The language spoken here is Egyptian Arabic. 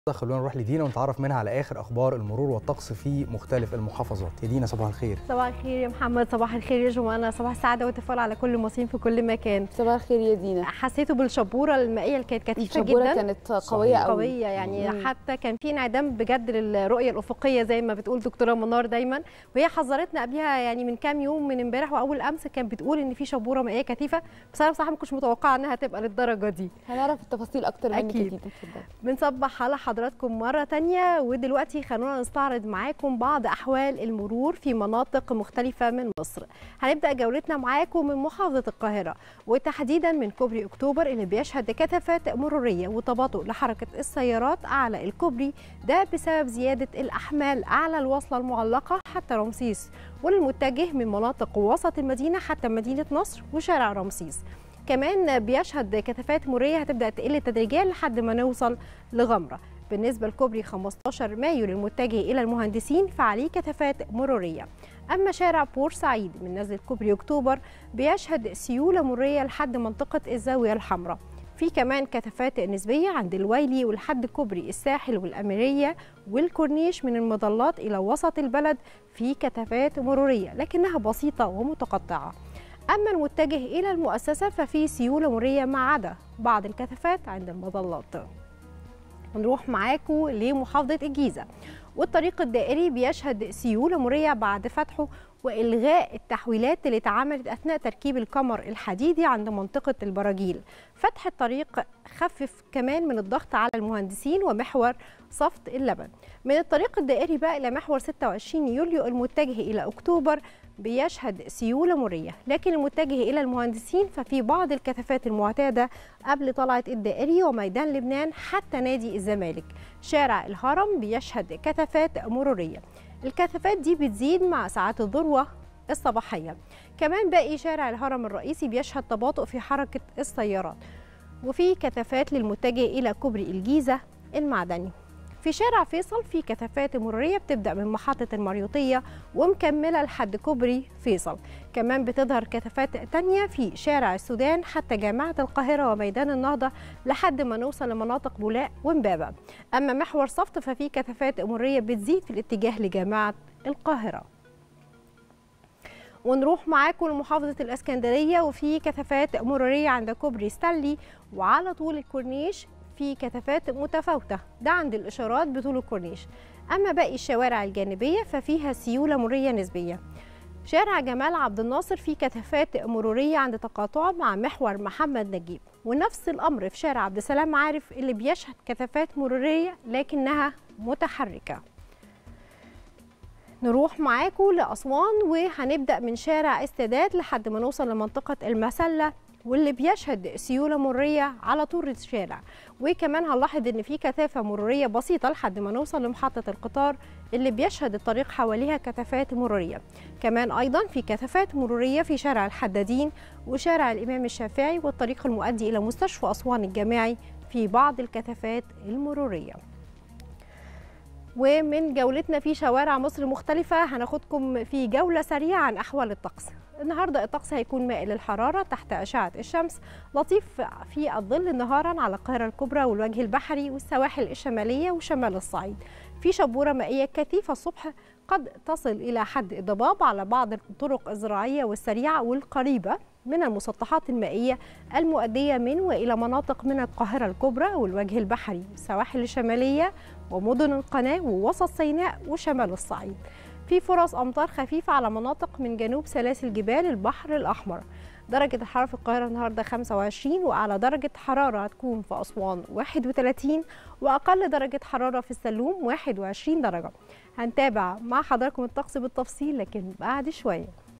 خلونا نروح لدينا ونتعرف منها على اخر اخبار المرور والطقس في مختلف المحافظات يا دينا صباح الخير صباح الخير يا محمد صباح الخير يا جمانة صباح السعادة والتفاؤل على كل المصريين في كل مكان صباح الخير يا دينا حسيته بالشبورة المائية اللي كانت كثيفة الشبورة جدا كانت قوية قوي قوية يعني مم. حتى كان في انعدام بجد للرؤية الأفقية زي ما بتقول دكتورة منار دايما وهي حذرتنا قبلها يعني من كام يوم من امبارح وأول أمس كانت بتقول إن في شبورة مائية كثيفة بس أنا بصراحة ما كنتش متوقعة إنها تبقى للدرجة دي هنعرف التفاصيل اكتر منك أكيد. يا دينا اتفضلي بنصبح على حضراتكم مرة تانية ودلوقتي خلونا نستعرض معاكم بعض أحوال المرور في مناطق مختلفة من مصر هنبدأ جولتنا معاكم من محافظة القاهرة وتحديدا من كوبري أكتوبر اللي بيشهد كثافات مرورية وتباطؤ لحركة السيارات أعلى الكوبري ده بسبب زيادة الأحمال أعلى الوصلة المعلقة حتى رمسيس والمتجه من مناطق وسط المدينة حتى مدينة نصر وشارع رمسيس كمان بيشهد كثافات مرورية هتبدأ تقل تدريجيا لحد ما نوصل لغمرة بالنسبة لكوبري 15 مايو للمتجه إلى المهندسين فعليه كثافات مرورية أما شارع بورسعيد من نزلة كوبري أكتوبر بيشهد سيولة مرورية لحد منطقة الزاوية الحمراء في كمان كثافات نسبية عند الويلي ولحد كوبري الساحل والأميرية والكورنيش من المظلات إلى وسط البلد في كثافات مرورية لكنها بسيطة ومتقطعة أما المتجه إلى المؤسسة ففي سيولة مرورية ما عدا بعض الكثافات عند المظلات هنروح معاكم لمحافظة الجيزة والطريق الدائري بيشهد سيولة مرورية بعد فتحه وإلغاء التحويلات اللي اتعملت أثناء تركيب القمر الحديدي عند منطقة البراجيل فتح الطريق خفف كمان من الضغط على المهندسين ومحور صفت اللبن من الطريق الدائري بقى إلى محور 26 يوليو المتجه إلى أكتوبر بيشهد سيولة مرية لكن المتجه إلى المهندسين ففي بعض الكثافات المعتادة قبل طلعة الدائري وميدان لبنان حتى نادي الزمالك شارع الهرم بيشهد كثافات مرورية الكثافات دي بتزيد مع ساعات الذروة الصباحية كمان باقي شارع الهرم الرئيسي بيشهد تباطؤ في حركة السيارات وفي كثافات للمتجه إلى كوبري الجيزة المعدني في شارع فيصل في كثافات مرورية بتبدأ من محطة المريوطية ومكملة لحد كوبري فيصل كمان بتظهر كثافات تانية في شارع السودان حتى جامعة القاهرة وميدان النهضة لحد ما نوصل لمناطق بولاق ومبابة أما محور صفت ففي كثافات مرورية بتزيد في الاتجاه لجامعة القاهرة ونروح معاكم لمحافظة الإسكندرية وفي كثافات مرورية عند كوبري ستانلي وعلى طول الكورنيش في كثافات متفاوتة ده عند الإشارات بطول الكورنيش أما باقي الشوارع الجانبية ففيها سيولة مرورية نسبية شارع جمال عبد الناصر فيه كثافات مرورية عند تقاطعه مع محور محمد نجيب ونفس الأمر في شارع عبد السلام عارف اللي بيشهد كثافات مرورية لكنها متحركة نروح معاكم لأسوان وهنبدأ من شارع السادات لحد ما نوصل لمنطقة المسلة واللي بيشهد سيولة مرورية على طول الشارع وكمان هنلاحظ ان في كثافة مرورية بسيطة لحد ما نوصل لمحطة القطار اللي بيشهد الطريق حواليها كثافات مرورية كمان أيضا في كثافات مرورية في شارع الحدادين وشارع الإمام الشافعي والطريق المؤدي إلى مستشفى أسوان الجامعي في بعض الكثافات المرورية ومن جولتنا في شوارع مصر مختلفة هناخدكم في جولة سريعة عن أحوال الطقس النهارده الطقس هيكون مائل للحراره تحت اشعه الشمس لطيف في الظل نهارا على القاهره الكبرى والوجه البحري والسواحل الشماليه وشمال الصعيد في شبوره مائيه كثيفه الصبح قد تصل الى حد الضباب على بعض الطرق الزراعيه والسريعه والقريبه من المسطحات المائيه المؤديه من والى مناطق من القاهره الكبرى والوجه البحري والسواحل الشماليه ومدن القناه ووسط سيناء وشمال الصعيد في فرص أمطار خفيفة على مناطق من جنوب سلاسل جبال البحر الأحمر درجة الحرارة في القاهرة النهاردة 25 وأعلى درجة حرارة هتكون في أسوان 31 وأقل درجة حرارة في السلوم 21 درجة هنتابع مع حضراتكم الطقس بالتفصيل لكن بعد شوية